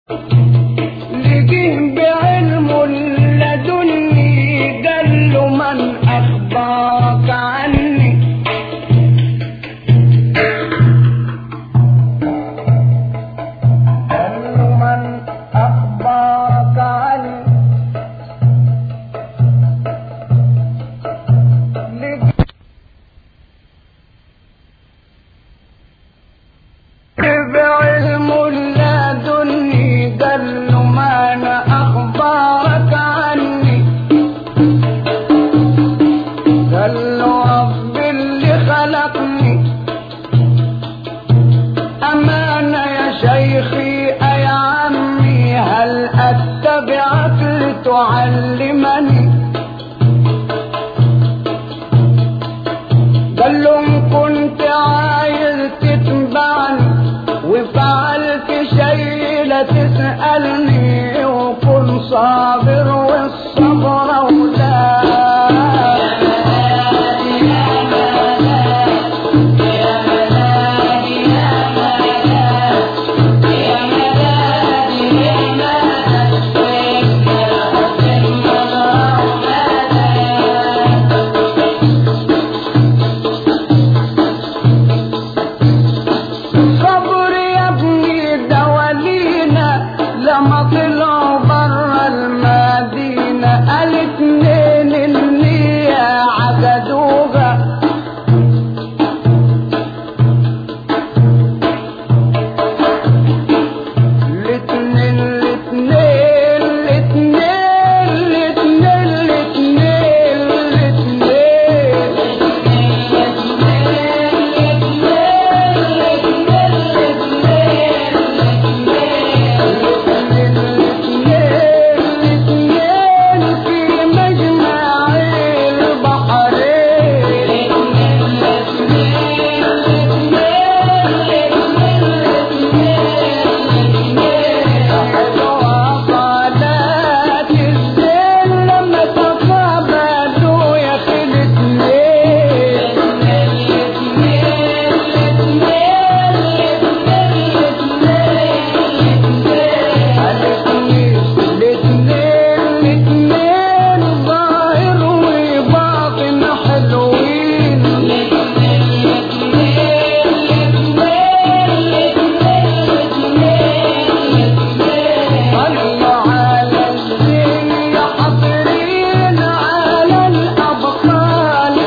لجه بعلمه لدني قال له من أخبرك عني قال له من أخبرك عني لجه بعلم لدني قال له ما انا اخبارك عني قال له رب اللي خلقني امانه يا شيخي يا عمي هل اتبعك لتعلمني قال له إن كنت عايز تتبعني وفعلت شيء لا تسألني وكن صابر والصبر ولا صبر يا ابني دوالينا لما طلعوا برا المدينة الاتنين اللي عقدوها الاتنين الاتنين الاتنين الاتنين الاتنين الاتنين في مجمع البحرين صلاة الزين لما تقابلوا يا أخي الاثنين ظاهر وباطن حلوين الله على الزين يا حاضرين على الأبطال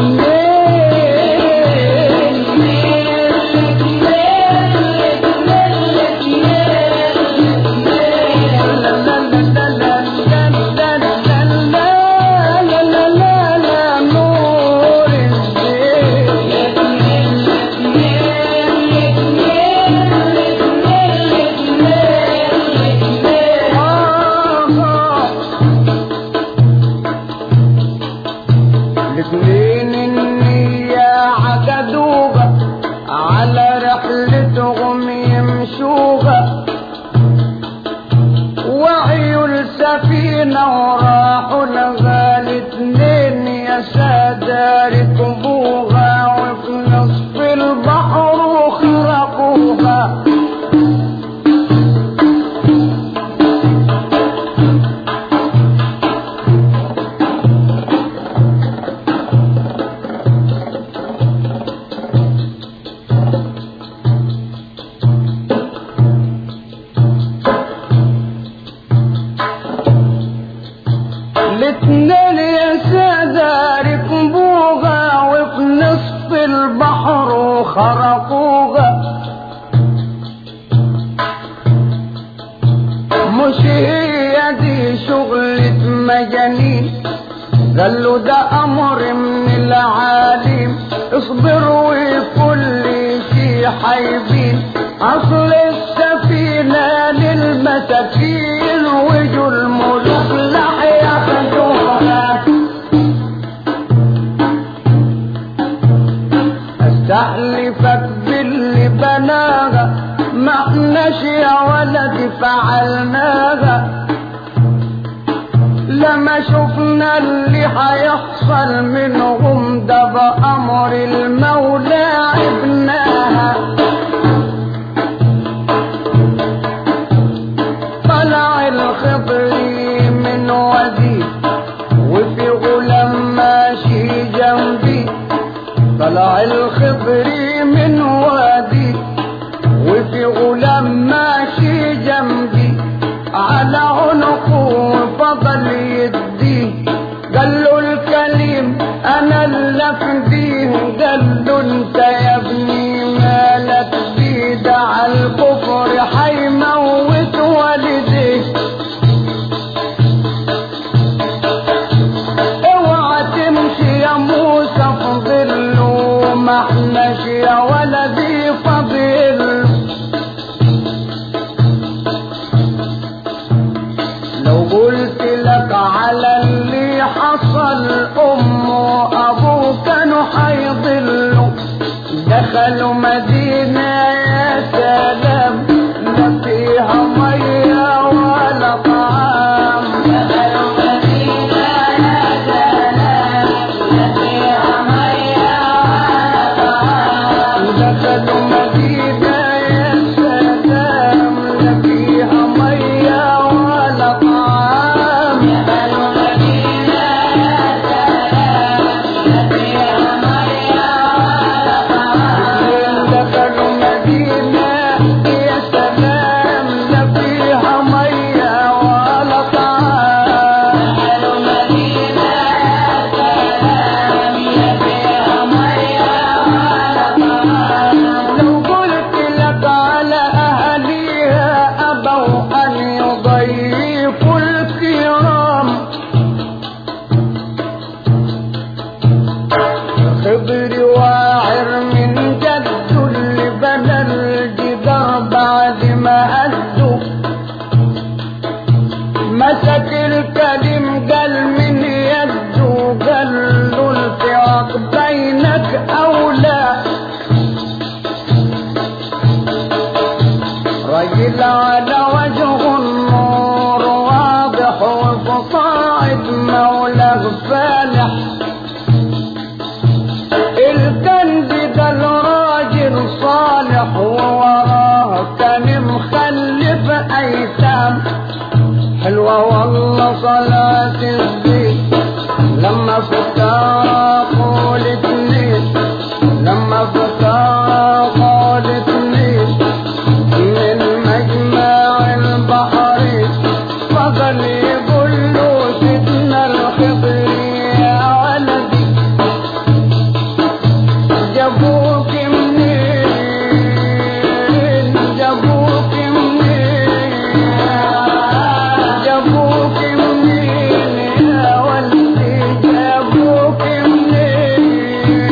الاثنين النية عقدوها على رحلتهم يمشوها وعيوا السفينة وراحوا لها الاثنين يا سادة ركبوها وفي نصف البحر وخرقوها الاتنين يا سادة ركبوها وفي نصف البحر وخرقوها مش هي دي شغلة مجانين قالوا ده امر من العالم اصبروا وكل شي حيبين اصل السفينة للمساكين وجوا الملوك لح ياخدوها استحلفك باللي بناها ما احناش يا ولدي فعلناها لما شفنا اللي هيحصل منهم ده بأمر المولى ابنها طلع الخضري من وادي وفي غلام ماشي جنبي على عنقه فضل يديه قال له الكليم انا اللي افديه قال له انت يا ابني مالك بيد على الكفر حيموت والديه اوعى تمشي يا موسى في ظله ما احناش يا ولدي فضله لو قلت لك على اللي حصل أم وأبوه كانوا حيضلوا دخلوا مدينة يا سلام لا فيها مية ولا طعام دخلوا مدينة يا سلام لا فيها مية ولا طعام دخلوا مدينة يا سلام لا فيها مية ولا طعام دخلوا مدينة يا سلام لا فيها مية ولا طعام دخلوا مدينة يا سلام لا فيها مية ولا طعام دخلوا مدينة يا سلام لا فيها مية ولا طعام لو قلت لك على أهليها أبوا أن يضيفوا الكرام خضر واعر من جد اللي بنى الجدار بعد ما هدوا مسك الكلم قال من يده قال له الفراق بينك أولى رجل على وجه النور واضح وفصاعد مولاه فالح الكنز ده الراجل صالح ووراه كان مخلف ايتام حلوة والله صلاة الزين لما فتاقوا الاتنين لما فتاقوا الاتنين من مجمع البحر فضل يقول له سيدنا الخضر يا ولدي جابوك منين جابوك منين جابوك منين يا ولدي جابوك منين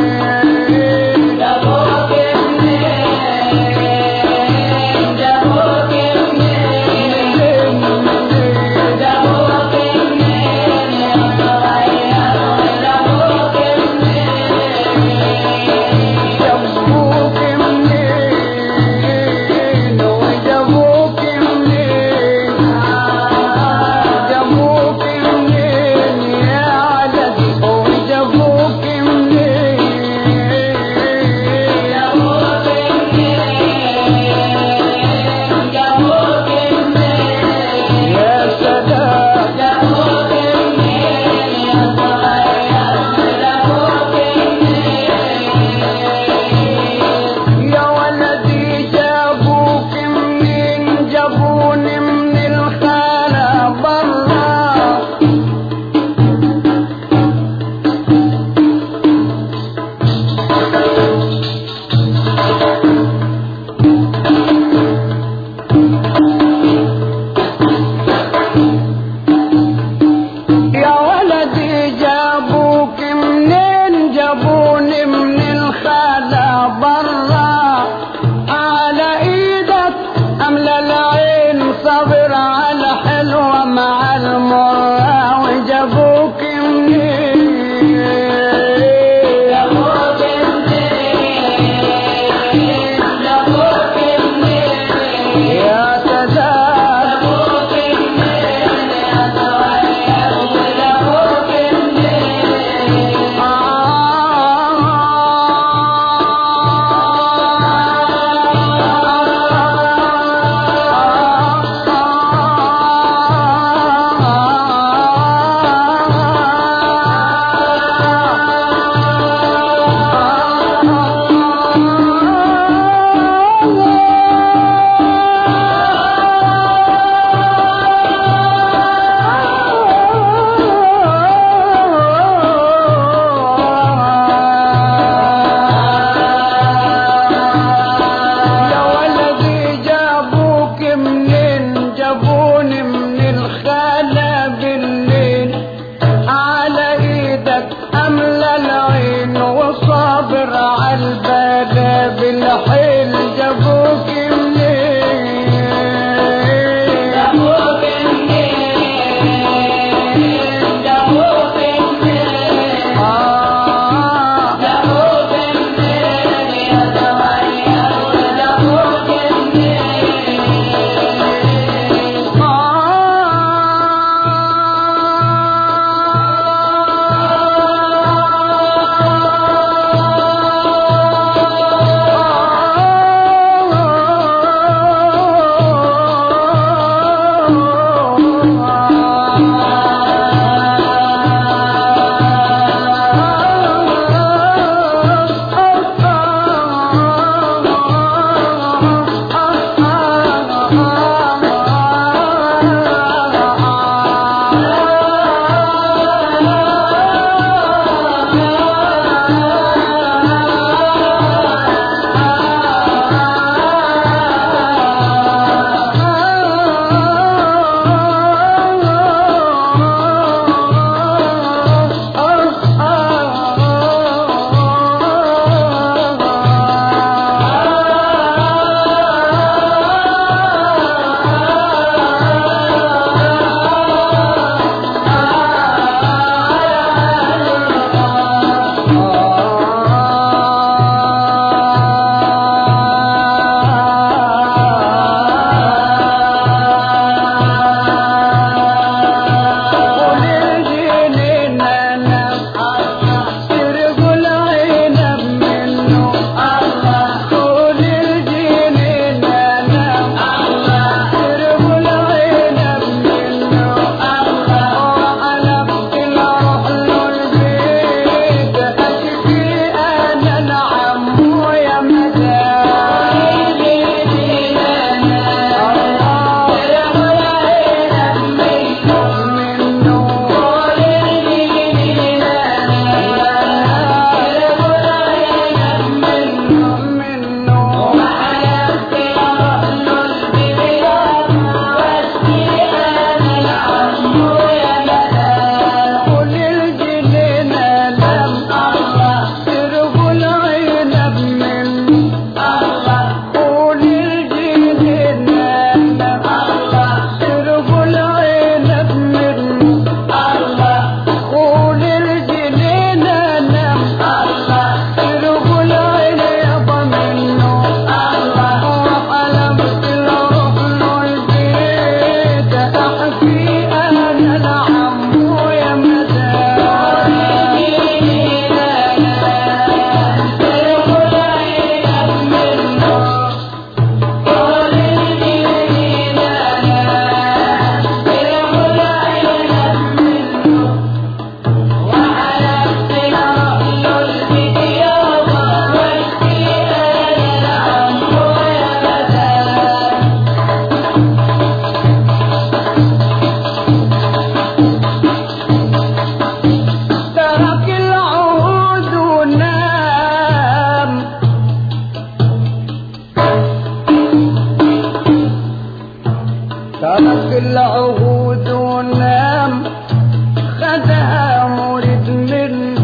ترك العهود ونام خدها مريد من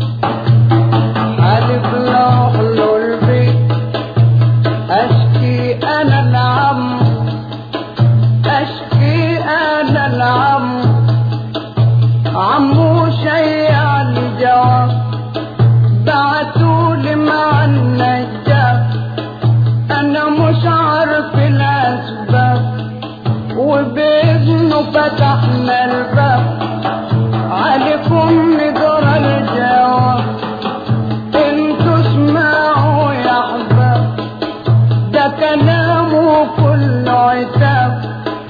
حالف له البيت اشكي انا العم اشكي انا العم عمو شيع الجواب بعتولي مع النجار انا مش عارف الاسباب وبإذنه فتحنا الباب عليكم نجرى الجواب انتوا اسمعوا يا احباب ده كلامه كله عتاب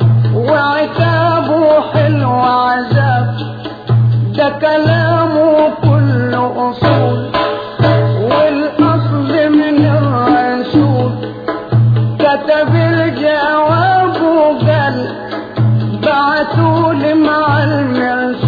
وعتابه حلو عذاب ده كلامه كله اصول والاصل من الرسول كتب الجواب وقال بعتولي مع المرسول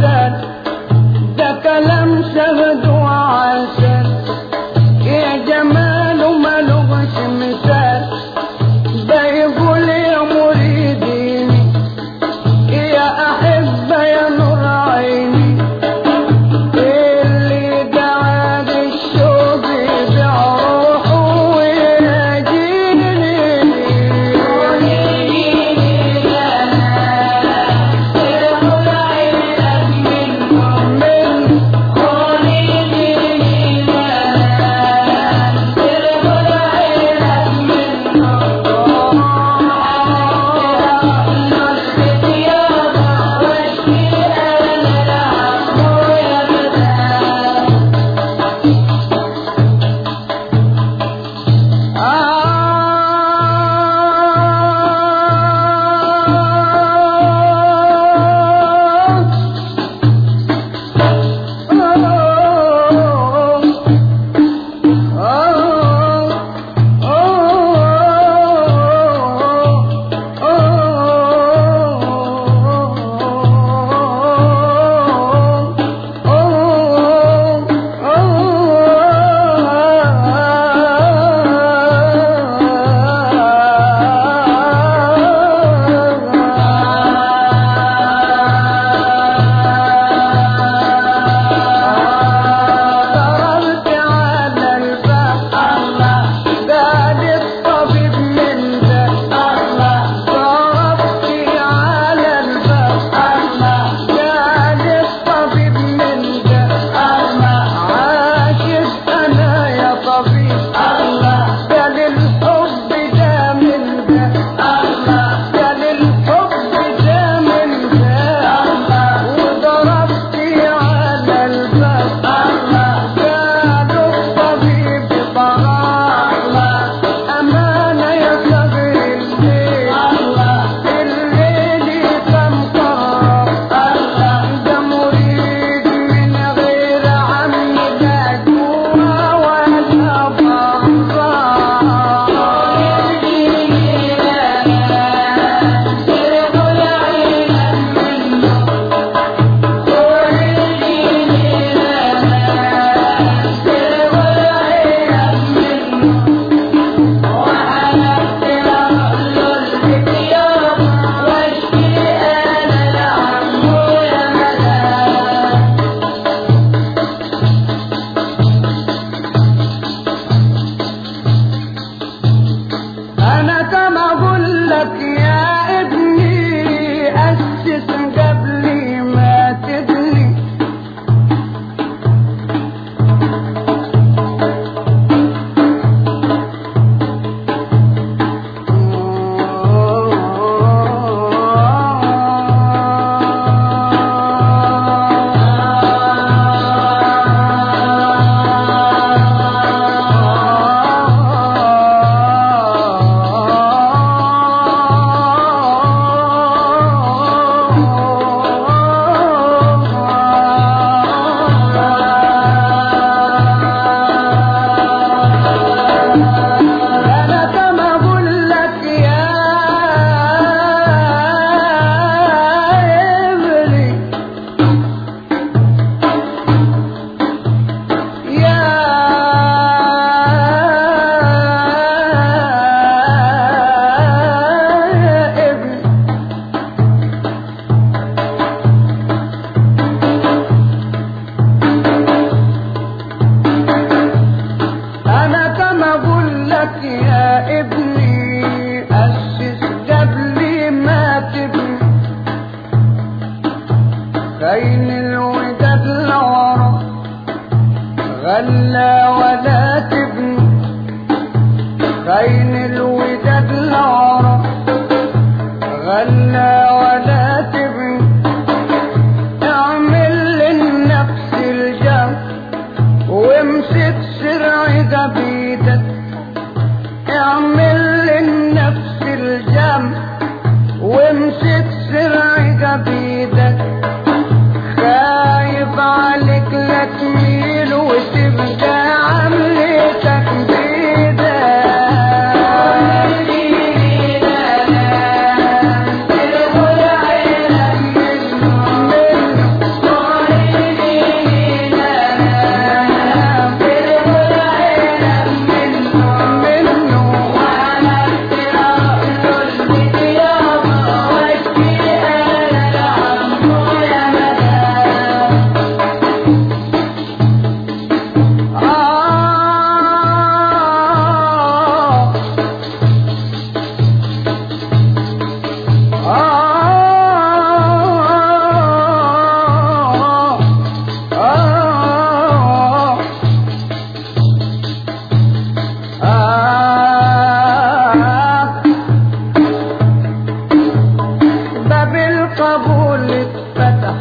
القبول اتفتح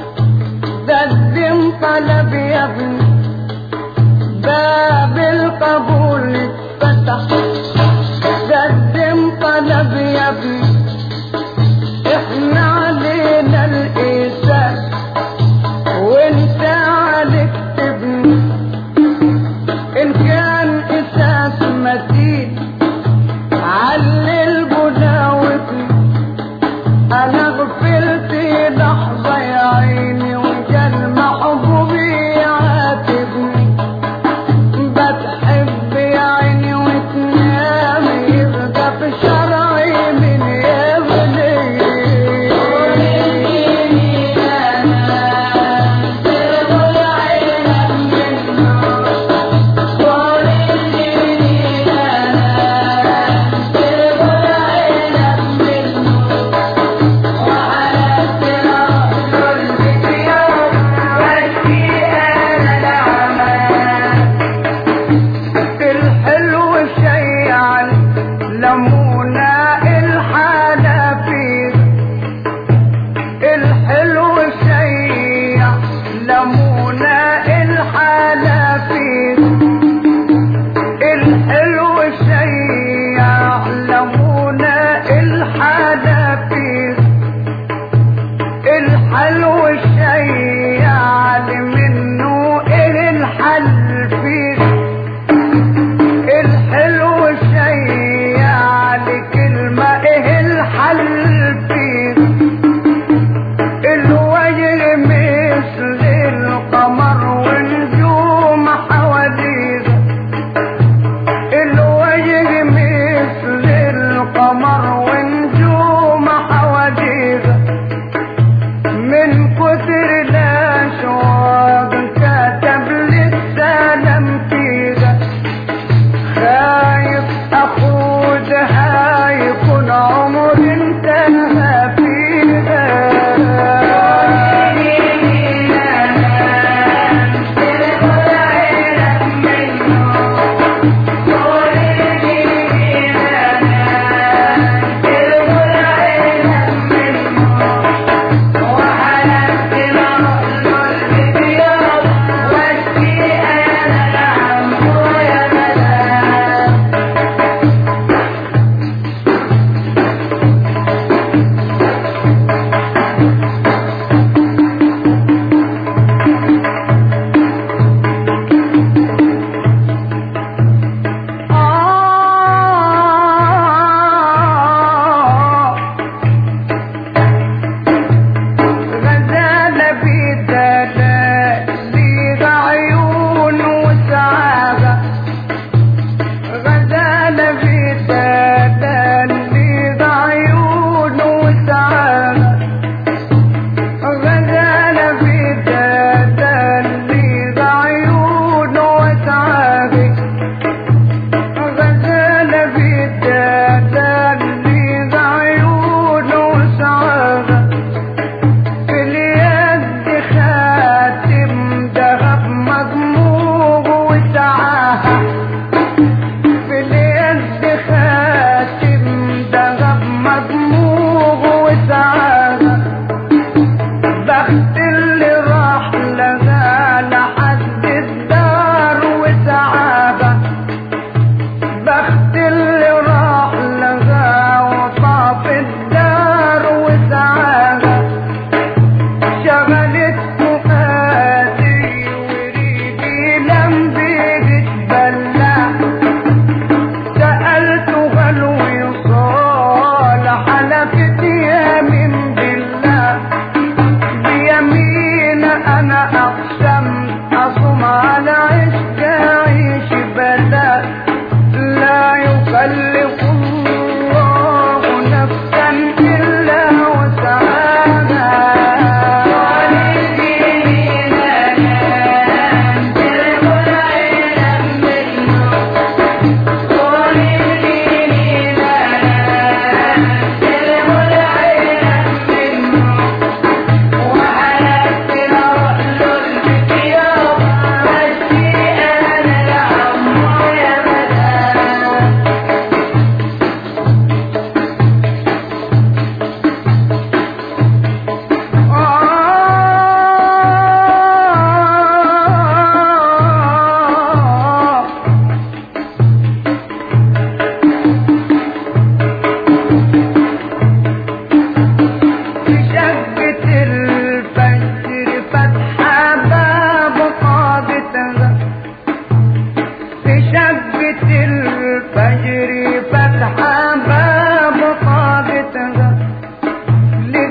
قدم طلب يا ابني باب القبول اتفتح قدم طلب يا ابني احنا علينا الإيسان وانت عليك تبني ان كان اساس متين علي البناوتي انا غفلت لحظة يا عيني وكان محبوبي يعاتبني بتحب يا عيني وتنام يبقى في شرعي من ابني وعلى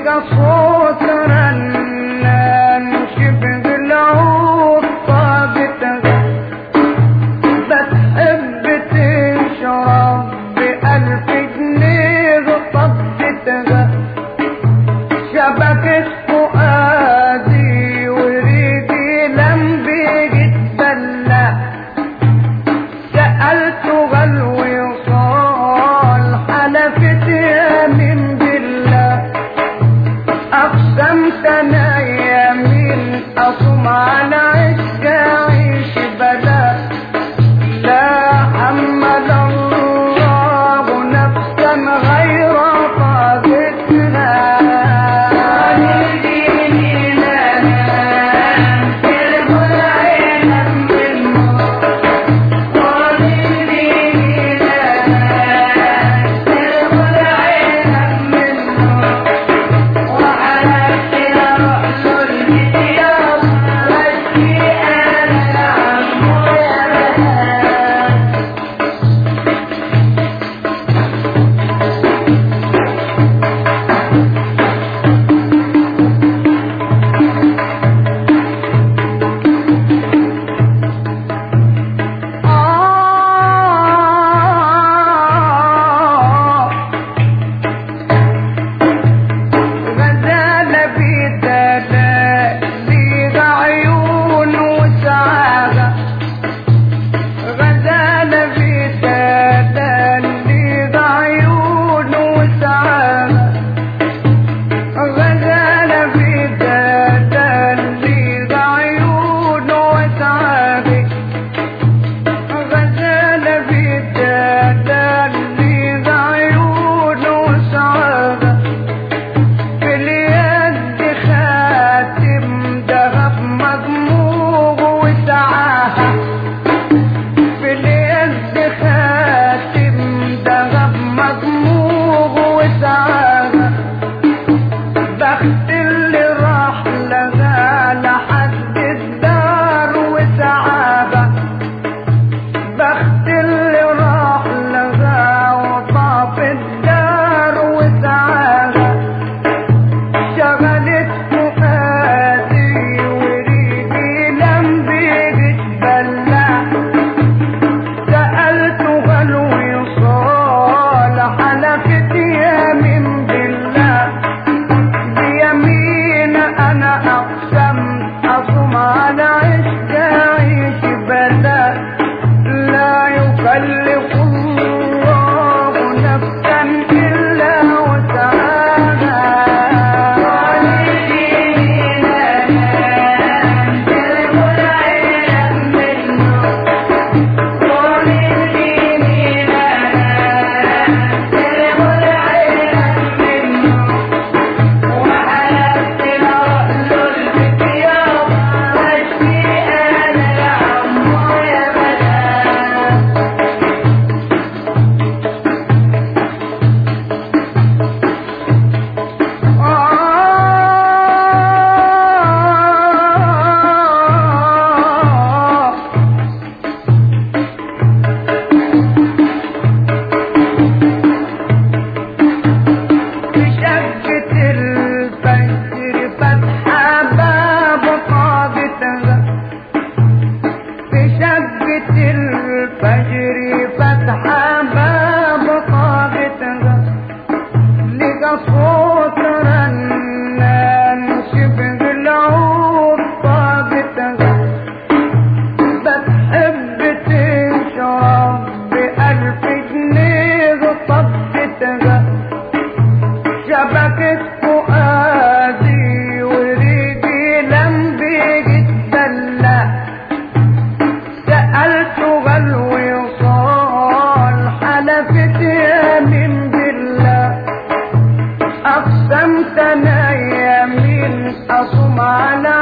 لقى صوت رنان شبه العود طاقتها بتحب تشرب بألف جنيه طبتها شبكة فؤادي وريدي لم بيجي تبلع سألته الوصال حلفت يمين بالله أقسمت أنا يمين أصوم على عشق أعيش بلا لا حمل الله نفسا غير طاقتها آه غزال بدلال لي عيون وسعادة غزال بدلال لي عيون وسعادة غزال بدلال لي عيون وسعادة غزال بدلال لي عيون وسعادة في اليد خاتم ذهب مضموغ وسعاها في اليد خاتم ذهب مضموغ وسعاها بخت اللي راح لها لحد الدار وسعاها بخت اللي راح لها وطاف الدار وسعاها شغلت فؤادي وريدي لم بيتبلع سألتها الوصال حلفت يمين بالله بيمين أنا أقسم أصوم على عشق أعيش بلا لا يكلف الله نفسا إلا آه بشقة الفجر فتحة باب قاضتها بشقة الفجر فتحة باب قاضتها لقى صوت رنان شبه العود طاقتها بتحب تشرب بألف جنيه طبتها شبكة فؤادي وريدي لم بيجي تبلع سألته الوصال حلفت يمين بالله أقسمت أنا يمين أصوم على